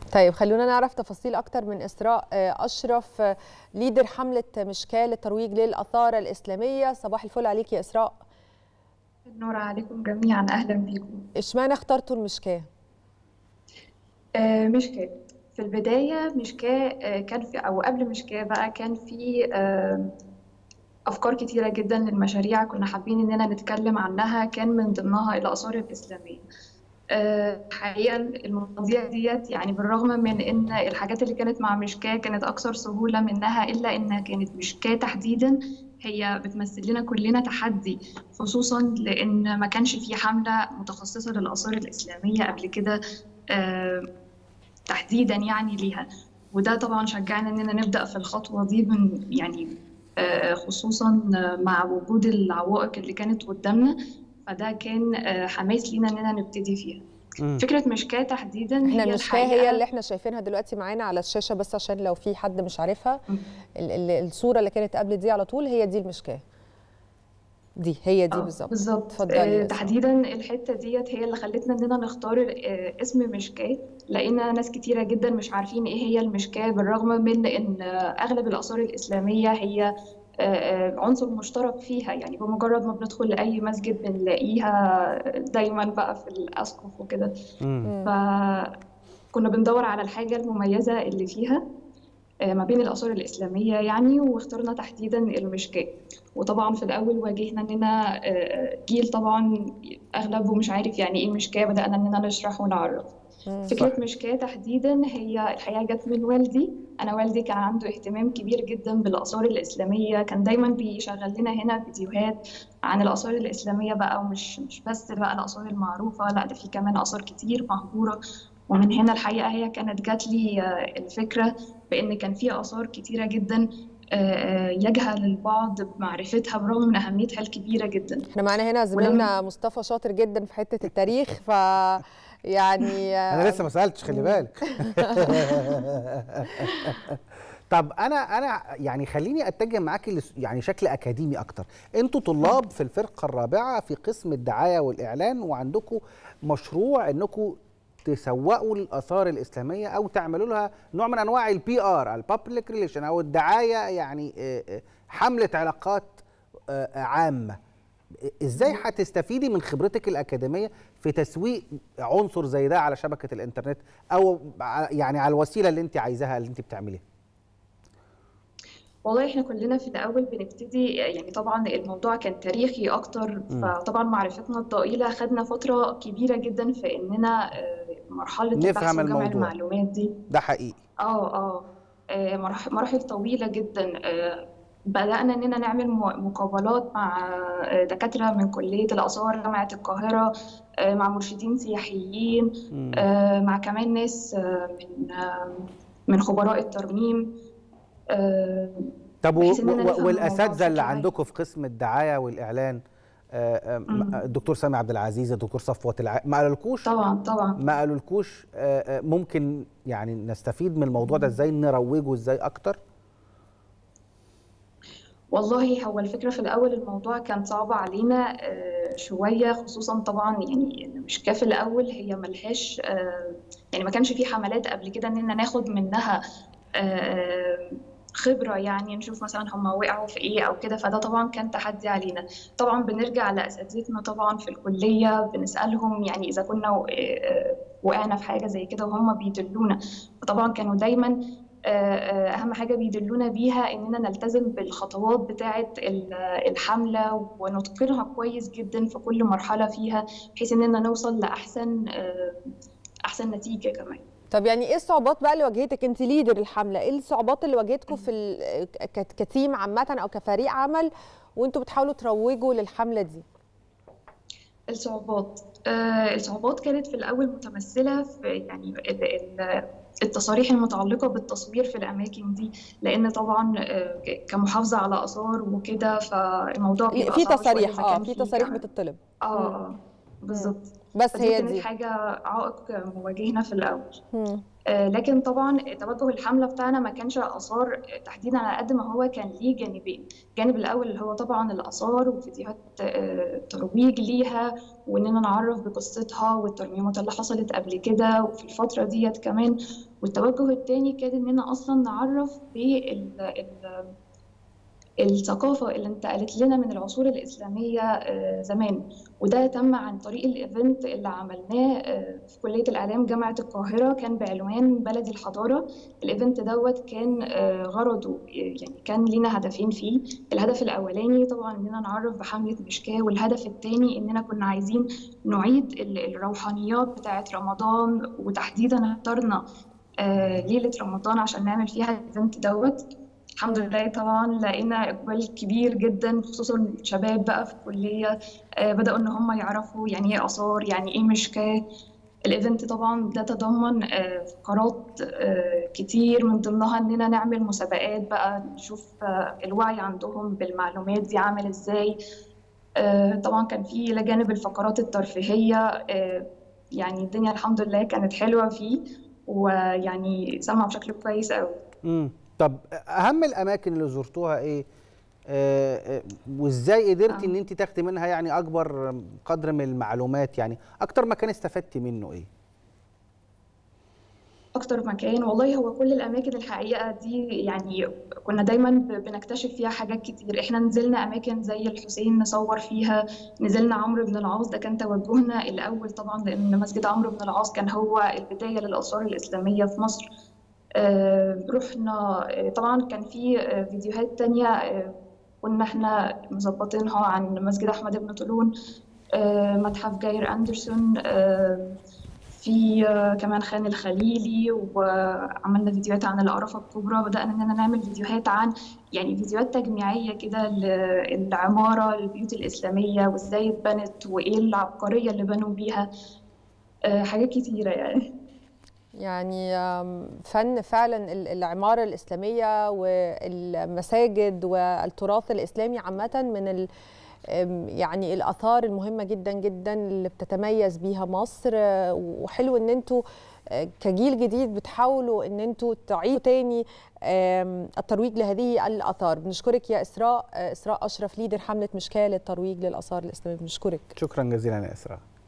طيب خلونا نعرف تفاصيل اكتر من اسراء اشرف ليدر حمله مشكاه للترويج للاثار الاسلاميه صباح الفل عليك يا اسراء النور عليكم جميعا اهلا بيكم اشمعنى اخترتوا المشكاه آه مشكاه في البدايه مشكاه آه كان في او قبل مشكاه بقى كان في آه افكار كتيره جدا للمشاريع كنا حابين اننا نتكلم عنها كان من ضمنها الاثار الاسلاميه حقيقه المواضيع ديت يعني بالرغم من ان الحاجات اللي كانت مع مشكاه كانت اكثر سهوله منها الا انها كانت مشكاه تحديدا هي بتمثل لنا كلنا تحدي خصوصا لان ما كانش في حمله متخصصه للاثار الاسلاميه قبل كده تحديدا يعني ليها وده طبعا شجعنا اننا نبدا في الخطوه دي من يعني خصوصا مع وجود العوائق اللي كانت قدامنا فده كان حماس لينا اننا نبتدي فيها مم. فكره مشكاه تحديدا احنا هي المشكاه هي اللي احنا شايفينها دلوقتي معانا على الشاشه بس عشان لو في حد مش عارفها الصوره اللي كانت قبل دي على طول هي دي المشكاه دي هي دي بالظبط بالظبط آه تحديدا الحته ديت هي اللي خلتنا اننا نختار آه اسم مشكاه لقينا ناس كتيره جدا مش عارفين ايه هي المشكاه بالرغم من ان آه اغلب الاثار الاسلاميه هي عنصر مشترك فيها يعني بمجرد ما بندخل لاي مسجد بنلاقيها دايما بقى في الاسقف وكده فكنا بندور على الحاجه المميزه اللي فيها ما بين الاثار الاسلاميه يعني واخترنا تحديدا المشكاه وطبعا في الاول واجهنا اننا جيل طبعا اغلبه مش عارف يعني ايه مشكاه بدانا اننا نشرح ونعرف فكره صح. مشكاه تحديدا هي الحقيقه جت من والدي انا والدي كان عنده اهتمام كبير جدا بالاثار الاسلاميه كان دايما بيشغل لنا هنا فيديوهات عن الاثار الاسلاميه بقى ومش مش بس بقى الاثار المعروفه لا ده في كمان اثار كتير مهجوره ومن هنا الحقيقه هي كانت جات لي الفكره بان كان في اثار كتيره جدا يجهل البعض بمعرفتها برغم من اهميتها الكبيره جدا احنا معانا هنا زميلنا مصطفى شاطر جدا في حته التاريخ ف يعني انا لسه ما سالتش خلي بالك طب انا انا يعني خليني اتجه معاكي يعني شكل اكاديمي اكتر انتوا طلاب في الفرقه الرابعه في قسم الدعايه والاعلان وعندكم مشروع انكم تسوقوا الاثار الاسلاميه او تعملوا لها نوع من انواع البي ار البابليك ريليشن او الدعايه يعني حمله علاقات عامه ازاي هتستفيدي من خبرتك الاكاديميه في تسويق عنصر زي ده على شبكه الانترنت او يعني على الوسيله اللي انت عايزاها اللي انت بتعمليها والله احنا كلنا في الاول بنبتدي يعني طبعا الموضوع كان تاريخي اكتر فطبعا معرفتنا الضئيله خدنا فتره كبيره جدا في اننا مرحله نفهم وجمع المعلومات دي ده حقيقي اه اه مراحل طويله جدا بدأنا إننا نعمل مقابلات مع دكاترة من كلية الآثار جامعة القاهرة مع مرشدين سياحيين مع كمان ناس من من خبراء الترميم طب والأساتذة اللي عندكم في قسم الدعاية والإعلان الدكتور سامي عبد العزيز الدكتور صفوت الع... ما قالولكوش طبعا طبعا ما قالولكوش ممكن يعني نستفيد من الموضوع ده ازاي نروجه ازاي اكتر والله هو الفكرة في الأول الموضوع كان صعب علينا شوية خصوصا طبعا يعني مش كافي الأول هي ملهاش يعني ما كانش في حملات قبل كده إننا ناخد منها خبرة يعني نشوف مثلا هم وقعوا في إيه أو كده فده طبعا كان تحدي علينا طبعا بنرجع لأساتذتنا طبعا في الكلية بنسألهم يعني إذا كنا وقعنا في حاجة زي كده وهم بيدلونا فطبعا كانوا دايما اهم حاجه بيدلونا بيها اننا نلتزم بالخطوات بتاعه الحمله ونتقنها كويس جدا في كل مرحله فيها بحيث اننا نوصل لاحسن احسن نتيجه كمان طب يعني ايه الصعوبات بقى اللي واجهتك انت ليدر الحمله ايه الصعوبات اللي واجهتكم في كتيم عامه او كفريق عمل وانتوا بتحاولوا تروجوا للحمله دي الصعوبات آه الصعوبات كانت في الاول متمثله في يعني التصاريح المتعلقه بالتصوير في الاماكن دي لان طبعا كمحافظه على اثار وكده فالموضوع في تصاريح اه في تصاريح بتطلب اه اه بالظبط بس فدي هي كانت دي حاجة عائق مواجهنا في الأول مم. آه، لكن طبعا توجه الحملة بتاعنا ما كانش آثار تحديدا على قد ما هو كان ليه جانبين الجانب الأول اللي هو طبعا الآثار وفيديوهات آه، ترويج ليها وإننا نعرف بقصتها والترميمات اللي حصلت قبل كده وفي الفترة ديت كمان والتوجه التاني كان إننا أصلا نعرف بال ال- الثقافة اللي انتقلت لنا من العصور الإسلامية آه، زمان وده تم عن طريق الإيفنت اللي عملناه آه، في كلية الإعلام جامعة القاهرة كان بعنوان بلدي الحضارة الإيفنت دوت كان آه، غرضه يعني كان لينا هدفين فيه الهدف الأولاني طبعا إننا نعرف بحملة مشكاة والهدف الثاني إننا كنا عايزين نعيد ال- الروحانيات بتاعة رمضان وتحديدا اخترنا آه، ليلة رمضان عشان نعمل فيها الإيفنت دوت الحمد لله طبعا لقينا اقبال كبير جدا خصوصا الشباب بقى في الكليه آه، بداوا ان هم يعرفوا يعني ايه اثار يعني ايه مشكاه الايفنت طبعا ده تضمن آه، فقرات آه، كتير من ضمنها اننا نعمل مسابقات بقى نشوف آه، الوعي عندهم بالمعلومات دي عامل ازاي آه، طبعا كان في الى جانب الفقرات الترفيهيه آه، يعني الدنيا الحمد لله كانت حلوه فيه ويعني سمع بشكل كويس قوي امم طب اهم الاماكن اللي زرتوها ايه آه آه، وازاي قدرتي آه. ان انت تاخدي منها يعني اكبر قدر من المعلومات يعني اكتر مكان استفدتي منه ايه أكتر مكان والله هو كل الأماكن الحقيقة دي يعني كنا دايما ب- بنكتشف فيها حاجات كتير إحنا نزلنا أماكن زي الحسين نصور فيها نزلنا عمرو بن العاص ده كان توجهنا الأول طبعا لأن مسجد عمرو بن العاص كان هو البداية للآثار الإسلامية في مصر آه، رحنا آه، طبعا كان في آه، فيديوهات تانية آه، كنا احنا مظبطينها عن مسجد أحمد بن طولون آه، متحف جاير أندرسون آه، في آه، كمان خان الخليلي وعملنا فيديوهات عن العرفة الكبرى بدأنا إننا نعمل فيديوهات عن يعني فيديوهات تجميعية كده للعمارة البيوت الإسلامية وإزاي اتبنت وإيه العبقرية اللي بنوا بيها آه، حاجات كتيرة يعني يعني آم، فن فعلا ال- العمارة الإسلامية والمساجد والتراث الإسلامي عامة من ال آم، يعني الآثار المهمة جدا جدا اللي بتتميز بيها مصر آه، وحلو إن انتوا آه، كجيل جديد بتحاولوا إن انتوا تعيدوا تاني آم، الترويج لهذه الآثار بنشكرك يا إسراء آه، إسراء أشرف ليدر حملة مشكاة للترويج للآثار الإسلامية بنشكرك شكرا جزيلا يا اسراء